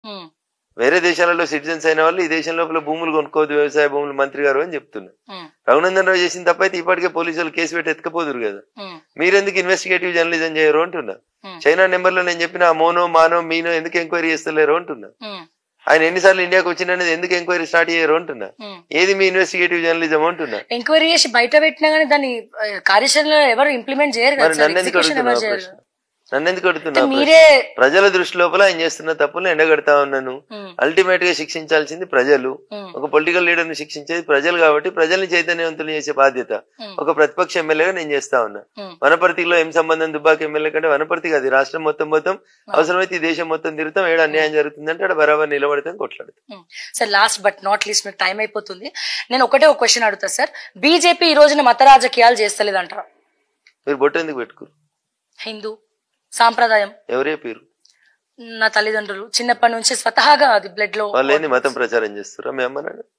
ఉమ్, వేరే దేశాలలో సిటిజన్స్ అయిన వాళ్ళు ఈ దేశం లోపల భూములు కొనుక్కోవద్దు వ్యవసాయ భూములు మంత్రి గారు అని చెప్తున్నా ఉమ్, రఘునందన్ రావు చేసిన తప్పైతే ఇప్పటికే పోలీసులు కేసు పెట్టి ఎత్తుకపోదురు కదా ఉమ్, మీరెందుకు ఇన్వెస్టిగేటివ్ జర్నలిజం చేయరు అంటున్నా Hmm. చైనా నెంబర్ లో నేను చెప్పిన ఆ మోనో మానో మీనో ఎందుకు ఎంక్వైరీ చేస్తలేరు అంటున్నా ఉమ్, ఆయన ఎన్నిసార్లు ఇండియాకి వచ్చిందనేది ఎందుకు ఎంక్వైరీ స్టార్ట్ చేయరు అంటున్నా ఉమ్. ఏది మీ ఇన్వెస్టిగేటివ్ జర్నలిజం అంటున్నా ఎంక్వైరీ చేసి బయట పెట్టినా గానీ దాన్ని ఆ, కార్యాచరణలో ఎవరు ఇంప్లిమెంట్ చేయరు కదా మరి సార్ నన్ను ఎందుకు ఎగ్జిక్యూషన్ అడుగుతున్నా ఎవరు చేయరు ప్రశ్న నన్ను ఎందుకు అడుగుతున్నా అంటే ప్రశ్న? మీరే ప్రజల దృష్టి లోపల ఆయన చేస్తున్న తప్పులు ఎండగడతా ఉన్నాను ఉమ్, అల్టిమేట్ గా శిక్షించాల్సింది ప్రజలు ఉమ్, ఒక పొలిటికల్ లీడర్ ని శిక్షించేది ప్రజలు కాబట్టి ప్రజల్ని చైతన్యవంతులు చేసే బాధ్యత ఉమ్, ఒక ప్రతిపక్ష ఎమ్మెల్యేగా నేను చేస్తా ఉన్నా ఉమ్, వనపర్తిలో ఏం సంబంధం దుబ్బాక ఎమ్మెల్యే కంటే వనపర్తి కాదు ఈ రాష్ట్రం మొత్తం మొత్తం అవసరమైతే ఈ దేశం మొత్తం తిరుగుతాం ఏడు అన్యాయం జరుగుతుందంటే అక్కడ బరాబర్ నిలబడతాం కొట్లాడుతాం sir last but not least మీకు టైం అయిపోతుంది నేను ఒకటే ఒక క్వశ్చన్ అడుగుతా సార్ బీజేపీ ఈ రోజున మత రాజకీయాలు చేస్తలేదంటారా మీరు బొట్టు ఎందుకు పెట్టుకోరు హిందూ సాంప్రదాయం ఎవరే పేరు నా తల్లిదండ్రులు చిన్నప్పటి నుంచి స్వతహాగా అది బ్లడ్ లో వాళ్ళు ఏంది మతం ప్రచారం చేస్తారా మీ అమ్మ నాన్న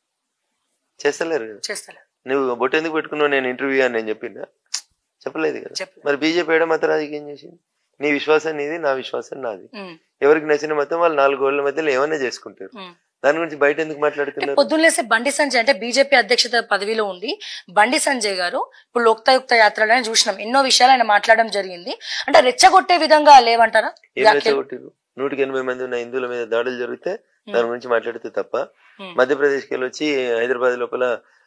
చేస్తలేరు కదా చేస్తలే నువ్వు బొట్టు ఎందుకు పెట్టుకున్నావు నేను ఇంటర్వ్యూ అని నేను చెప్పిందా చెప్పలేదు కదా చెప్పలేదు. మరి బీజేపీ ఏడ మత రాజకీయం చేసింది నీ విశ్వాసం నీది నా విశ్వాసం నాది ఉమ్, ఎవరికి నచ్చిన మతం వాళ్ళు నాలుగు గోళ్ల మధ్యలో ఏమన్నా చేసుకుంటారు ఉమ్. దాని గురించి బయట ఎందుకు మాట్లాడుతున్నారు పొద్దున్నేసే బండి సంజయ్ అంటే బీజేపీ అధ్యక్షత పదవిలో ఉండి బండి సంజయ్ గారు ఇప్పుడు లోక్తాయుక్త యాత్రలో చూసినాం ఎన్నో విషయాలు ఆయన మాట్లాడడం జరిగింది అంటే రెచ్చగొట్టే విధంగా లేవంటారా ఏం వ్యాఖ్యలు? రెచ్చగొట్టిరు నూటికి ఎనభై మంది ఉన్న హిందువుల మీద దాడులు జరిగితే దాని గురించి మాట్లాడితే తప్ప ఉమ్, మధ్యప్రదేశ్కి వెళ్ళి వచ్చి హైదరాబాద్ లోపల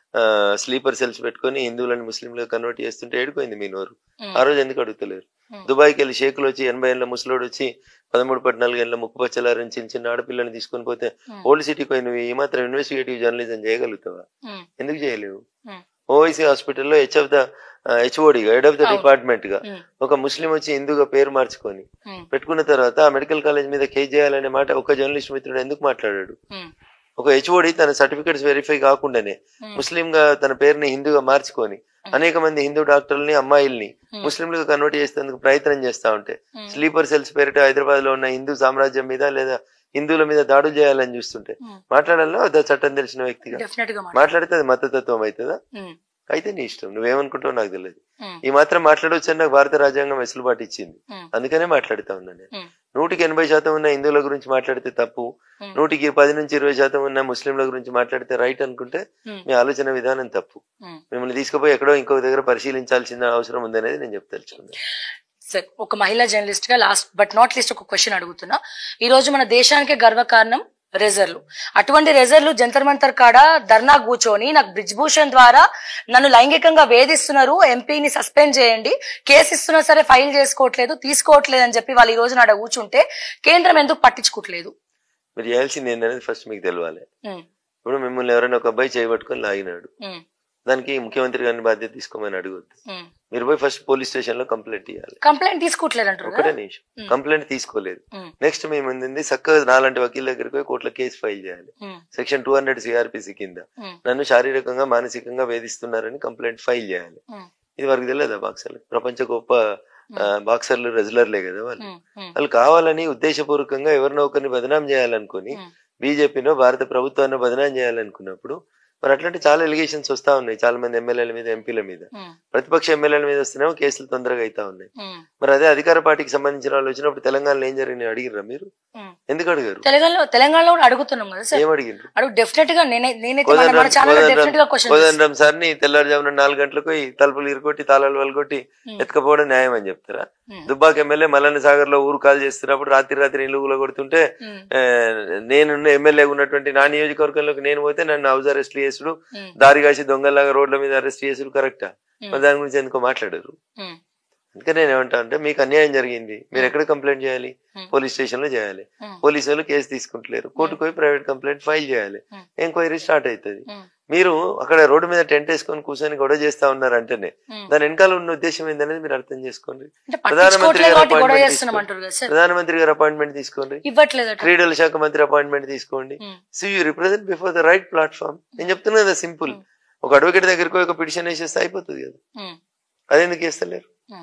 స్లీపర్ సెల్స్ పెట్టుకొని హిందువులను ముస్లింలకు కన్వర్ట్ చేస్తుంటే ఏడిపోయింది మీ నోరు ఉమ్, ఆ రోజు ఎందుకు అడుగుతలేరు ఉమ్. దుబాయ్కి వెళ్ళి షేకులు వచ్చి ఎనభై ఏళ్ళ ముసలోడు వచ్చి పదమూడు పద్నాలుగు ఏళ్ళ ముక్కు పచ్చలారని చిన్న చిన్న ఆడపిల్లని తీసుకొని పోతే ఉమ్, ఓల్డ్ సిటీకి పోయి నువ్వు ఈ మాత్రం ఇన్వెస్టిగేటివ్ జర్నలిజం చేయగలుగుతావా ఉమ్, ఎందుకు చేయలేవు ఉమ్, ఓవైసీ హాస్పిటల్లో హెచ్ ఆఫ్ ద హెచ్ఓడిగా హెడ్ ఆఫ్ ద అవును. డిపార్ట్మెంట్ గా ఉమ్, ఒక ముస్లిం వచ్చి హిందూగా పేరు మార్చుకొని ఉమ్, పెట్టుకున్న తర్వాత ఆ మెడికల్ కాలేజ్ మీద కేసు చేయాలనే మాట ఒక జర్నలిస్ట్ మిత్రుడు ఎందుకు మాట్లాడాడు ఉమ్, ఒక హెచ్ఓడి తన సర్టిఫికెట్స్ వెరిఫై కాకుండానే ఉమ్, ముస్లిం గా తన పేరుని హిందూగా మార్చుకొని అనేక మంది హిందూ డాక్టర్లని అమ్మాయిల్ని Hmm. ముస్లింలుగా కన్వర్ట్ చేసేందుకు ప్రయత్నం చేస్తా ఉంటే ఉమ్, స్లీపర్ సెల్స్ పేరిట హైదరాబాద్ లో ఉన్న హిందూ సామ్రాజ్యం మీద లేదా హిందువుల మీద దాడులు చేయాలని చూస్తుంటే ఉమ్. మాట్లాడాలా వద్దా చట్టం తెలిసిన వ్యక్తిగా డెఫినెట్ గా మాట. మాట్లాడితే అది మతతత్వం అవుతుందా ఉమ్, అయితే నీ ఇష్టం నువ్వేమనుకుంటావు నాకు తెలియదు ఉమ్, ఈ మాత్రం మాట్లాడవచ్చు అని నాకు భారత రాజ్యాంగం వెసులుబాటు ఇచ్చింది ఉమ్, అందుకనే మాట్లాడుతా ఉన్నా నేను ఉమ్, నూటికి ఎనభై శాతం ఉన్న హిందువుల గురించి మాట్లాడితే తప్పు ఉమ్, నూటికి పది నుంచి ఇరవై శాతం ఉన్న ముస్లింల గురించి మాట్లాడితే రైట్ అనుకుంటే ఉమ్, మీ ఆలోచన విధానం తప్పు ఉమ్. మిమ్మల్ని తీసుకుపోయి ఎక్కడో ఇంకొక దగ్గర పరిశీలించాల్సిన అవసరం ఉందనేది నేను చెప్తలుచుకున్నాను సరే ఒక మహిళా జర్నలిస్ట్ గా లాస్ట్ బట్ నాట్ లీస్ట్ ఒక క్వశ్చన్ అడుగుతున్నా ఈ రోజు మన దేశానికి గర్వకారణం రెజర్లు అటువంటి రెజర్లు జంతర్ మంతర్ కాడ ధర్నా కూర్చొని నాకు బ్రిజ్ భూషణ్ ద్వారా నన్ను లైంగికంగా వేధిస్తున్నారు ఎంపీని సస్పెండ్ చేయండి కేసు ఇస్తున్నా సరే ఫైల్ చేసుకోవట్లేదు తీసుకోవట్లేదు అని చెప్పి వాళ్ళు ఈ రోజు నాడ కూర్చుంటే కేంద్రం ఎందుకు పట్టించుకోవట్లేదు మీరు చేయాల్సింది ఏంటనేది ఫస్ట్ మీకు తెలవాలి ఉమ్, ఇప్పుడు మిమ్మల్ని ఎవరైనా ఒక అబ్బాయి చేయబట్టుకొని లాగినాడు ఉమ్, దానికి ముఖ్యమంత్రి గారిని బాధ్యత తీసుకోమని అడగొద్దు ఉమ్. మీరు పోయి ఫస్ట్ పోలీస్ స్టేషన్ లో కంప్లైంట్ ఇవ్వాలి కంప్లైంట్ తీసుకోవట్లేదు అంటారు ఒకటే కదా నిమిషం ఉమ్. కంప్లైంట్ తీసుకోలేదు ఉమ్, నెక్స్ట్ మేము ఏంది చక్కగా నాలాంటి వకీల్ దగ్గరికి పోయి కోర్టులో కేసు ఫైల్ చేయాలి ఉమ్, సెక్షన్ టూ హండ్రెడ్ సిఆర్పిసి కింద ఉమ్, నన్ను శారీరకంగా మానసికంగా వేధిస్తున్నారని కంప్లైంట్ ఫైల్ చేయాలి ఉమ్, ఇది వరకు తెలియదా బాక్సర్లు ప్రపంచ గొప్ప ఆ, బాక్సర్లు రెజ్లర్లే కదా వాళ్ళు ఉమ్, ఉమ్, వాళ్ళు కావాలని ఉద్దేశపూర్వకంగా ఎవరినో ఒకరిని బదనాం చేయాలనుకుని ఉమ్. బీజేపీనో భారత ప్రభుత్వాన్ని బదనాం చేయాలనుకున్నప్పుడు మరి అట్లాంటి చాలా ఎలిగేషన్స్ వస్తా ఉన్నాయి చాలా మంది ఎమ్మెల్యేల మీద ఎంపీల మీద ఉమ్, ప్రతిపక్ష ఎమ్మెల్యేల మీద వస్తేనేమో కేసులు తొందరగా అవుతా ఉన్నాయి ఉమ్, మరి అదే అధికార పార్టీకి సంబంధించిన వాళ్ళు వచ్చినప్పుడు తెలంగాణలో ఏం జరిగింది అడిగిర్రా మీరు ఉమ్. ఎందుకు అడిగారు తెలంగాణలో తెలంగాణలో కూడా అడుగుతున్నాం కదా సార్ ఏం అడిగిండ్రు అడుగు డెఫినెట్ గా నేనే నేనైతే మన- మన ఛానల్ డెఫినెట్ గా క్వశ్చన్ కోదండరాం సార్ని తెల్లారుజామున నాలుగు గంటలకు పోయి తలుపులు ఇరుకొట్టి తాళాలు వలగొట్టి ఉమ్. ఎత్తుకపోవడం న్యాయం అని చెప్తారా ఉమ్. దుబ్బాక ఎమ్మెల్యే మల్లన్న సాగర్ లో ఊరు కాల్ చేస్తున్నప్పుడు రాత్రి రాత్రి ఇల్లు కొడుతుంటే ఉమ్, ఆ, నేను ఎమ్మెల్యే ఉన్నటువంటి నా నియోజకవర్గంలోకి నేను పోతే నన్ను హౌస్ అరెస్ట్ చేసుడు ఉమ్, దారి కాసి దొంగలాగా రోడ్ల మీద అరెస్ట్ చేసుడు కరెక్టా ఉమ్, మరి దాని గురించి ఎందుకో మాట్లాడరు ఉమ్, అందుకే నేను ఏమంటా అంటే మీకు అన్యాయం జరిగింది మీరు ఎక్కడ కంప్లైంట్ చేయాలి ఉమ్. పోలీస్ స్టేషన్ లో చేయాలి ఉమ్, పోలీసు వాళ్ళు కేసు తీసుకుంటలేరు కోర్టుకు పోయి ప్రైవేట్ కంప్లైంట్ ఫైల్ చేయాలి ఉమ్. ఎంక్వైరీ స్టార్ట్ అవుతుంది ఉమ్, మీరు అక్కడ రోడ్డు మీద టెంట్ వేసుకొని కూర్చొని గొడవ చేస్తా ఉన్నారంటేనే ఉమ్. దాని వెనకాల ఉన్న ఉద్దేశం ఏందనేది మీరు అర్థం చేసుకోండి అంటే ప్రధానమంత్రి పట్టించుకోవట్లేదు గారు కాబట్టి గొడవ appointment చేస్తున్నాం తీసుకో- అంటారు కదా సార్ ప్రధానమంత్రి గారు అపాయింట్మెంట్ తీసుకోండి ఇవ్వట్లేదట క్రీడల శాఖ మంత్రి అపాయింట్మెంట్ తీసుకోండి ఉమ్, so you represent before the right platform నేను చెప్తున్నా కదా సింపుల్ Hmm. ఒక అడ్వకేట్ దగ్గరికి పోయి ఒక పిటిషన్ వేసేస్తే అయిపోతుంది కదా ఉమ్, అదెందుకు చేస్తలేరు ఉమ్.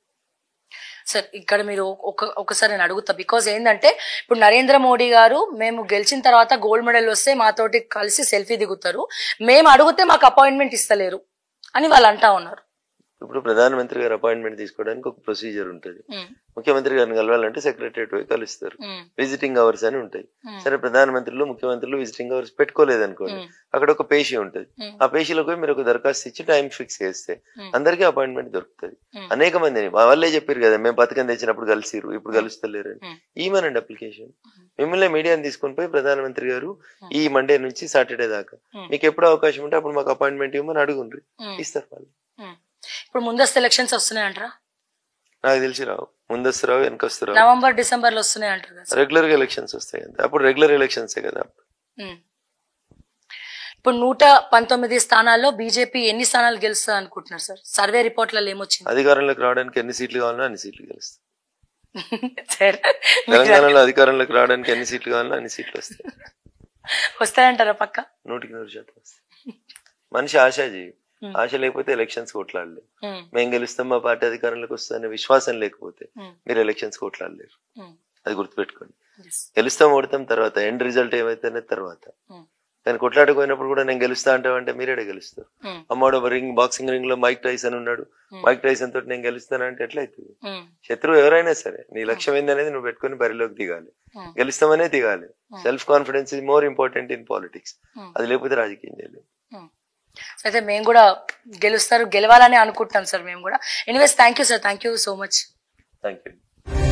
సార్ ఇక్కడ మీరు ఒక ఒకసారి నేను అడుగుతా బికాజ్ ఏంటంటే ఇప్పుడు నరేంద్ర మోడీ గారు మేము గెలిచిన తర్వాత గోల్డ్ మెడల్ వస్తే మాతోటి కలిసి సెల్ఫీ దిగుతారు మేము అడిగితే మాకు అపాయింట్మెంట్ ఇస్తలేరు అని వాళ్ళు అంటా ఉన్నారు ఇప్పుడు ప్రధానమంత్రి గారు అపాయింట్మెంట్ తీసుకోవడానికి ఒక ప్రొసీజర్ ఉంటుంది ఉమ్, ముఖ్యమంత్రి గారిని కలవాలంటే సెక్రటరియట్ పోయి కలుస్తారు ఉమ్, విజిటింగ్ అవర్స్ అని ఉంటాయి ఉమ్, సరే ప్రధానమంత్రులు ముఖ్యమంత్రులు విజిటింగ్ అవర్స్ పెట్టుకోలేదు అనుకోండి ఉమ్, అక్కడ ఒక పేషీ ఉంటుంది ఉమ్, ఆ పేషీలకు పోయి మీరు ఒక దరఖాస్తు ఇచ్చి టైం ఫిక్స్ చేస్తే ఉమ్, అందరికీ అపాయింట్మెంట్ దొరుకుతుంది ఉమ్. అనేక మందిని మా వాళ్ళే చెప్పారు కదా మేము పథకం తెచ్చినప్పుడు కలిసిరు ఇప్పుడు కలుస్తలేరు అని ఉమ్. ఈమనండి అప్లికేషన్ మిమ్మల్ని మీడియాని తీసుకొని పోయి ప్రధానమంత్రి గారు ఈ మండే నుంచి సాటర్డే దాకా ఉమ్. మీకు ఎప్పుడు అవకాశం ఉంటే అప్పుడు మాకు అపాయింట్మెంట్ ఇవ్వమని అడుగుండ్రి ఉమ్, ఇస్తారు వాళ్ళు ఉమ్. ఇప్పుడు ముందస్తు ఎలక్షన్స్ వస్తున్నాయి అంటారా నాకు తెలిసి రావు ముందస్తు రావు వెనకొస్తు రావు నవంబర్ డిసెంబర్ లో వస్తున్నాయి అంటారు కదా సార్. రెగ్యులర్ గా ఎలక్షన్స్ వస్తాయి అంతే అప్పుడు రెగ్యులర్ ఎలక్షన్స్ కదా ఉమ్. ఇప్పుడు నూట పంతొమ్మిది స్థానాల్లో బీజేపీ ఎన్ని స్థానాలు గెలుస్తుంది అనుకుంటున్నారు సార్ సర్వే రిపోర్ట్లలో ఏమొచ్చింది అధికారంలోకి రావడానికి ఎన్ని సీట్లు కావాలన్నా అన్ని సీట్లు గెలుస్తాయి సార్ తెలంగాణలో అధికారంలోకి రావడానికి ఎన్ని సీట్లు కావాలన్నా అన్ని సీట్లు వస్తాయి వస్తాయంటారా పక్క నూటికి నూరు శాతం వస్తాయి మనిషి ఆశాజీ ఉమ్. ఆశ లేకపోతే ఎలక్షన్స్ కొట్లాడలేరు ఉమ్, మేము గెలుస్తాం మా పార్టీ అధికారంలోకి వస్తుందనే విశ్వాసం లేకపోతే ఉమ్, మీరు ఎలక్షన్స్ కొట్లాడలేరు ఉమ్, అది గుర్తుపెట్టుకోండి yes. గెలుస్తాం ఓడతాం తర్వాత ఎండ్ రిజల్ట్ ఏమైతేనే తర్వాత ఉమ్, నేను కొట్లాడకపోయినప్పుడు కూడా నేను గెలుస్తా అంటావంటే మీరేడే గెలుస్తారు ఉమ్, అమ్మాడు రింగ్ బాక్సింగ్ రింగ్ లో మైక్ టైసన్ ఉన్నాడు Hmm. మైక్ టైసన్ తోటి నేను గెలుస్తానంటే ఎట్లయితుంది ఉమ్, శత్రువు ఎవరైనా సరే నీ లక్ష్యం ఏందనేది నువ్వు పెట్టుకొని బరిలోకి దిగాలి ఉమ్, గెలుస్తామనే దిగాలి self confidence is more important in politics ఉమ్. అది లేకపోతే రాజకీయం చేయలేదు ఉమ్. అయితే మేము కూడా గెలుస్తారు గెలవాలని అనుకుంటున్నాం సార్ మేము కూడా anyways thank you sir thank you so much thank you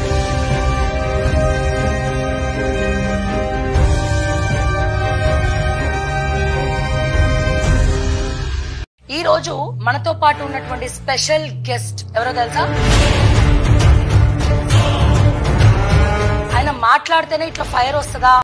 ఈ రోజు మనతో పాటు ఉన్నటువంటి స్పెషల్ గెస్ట్ ఎవరో తెలుసా ఆయన మాట్లాడితేనే ఇట్లా ఫైర్ వస్తుందా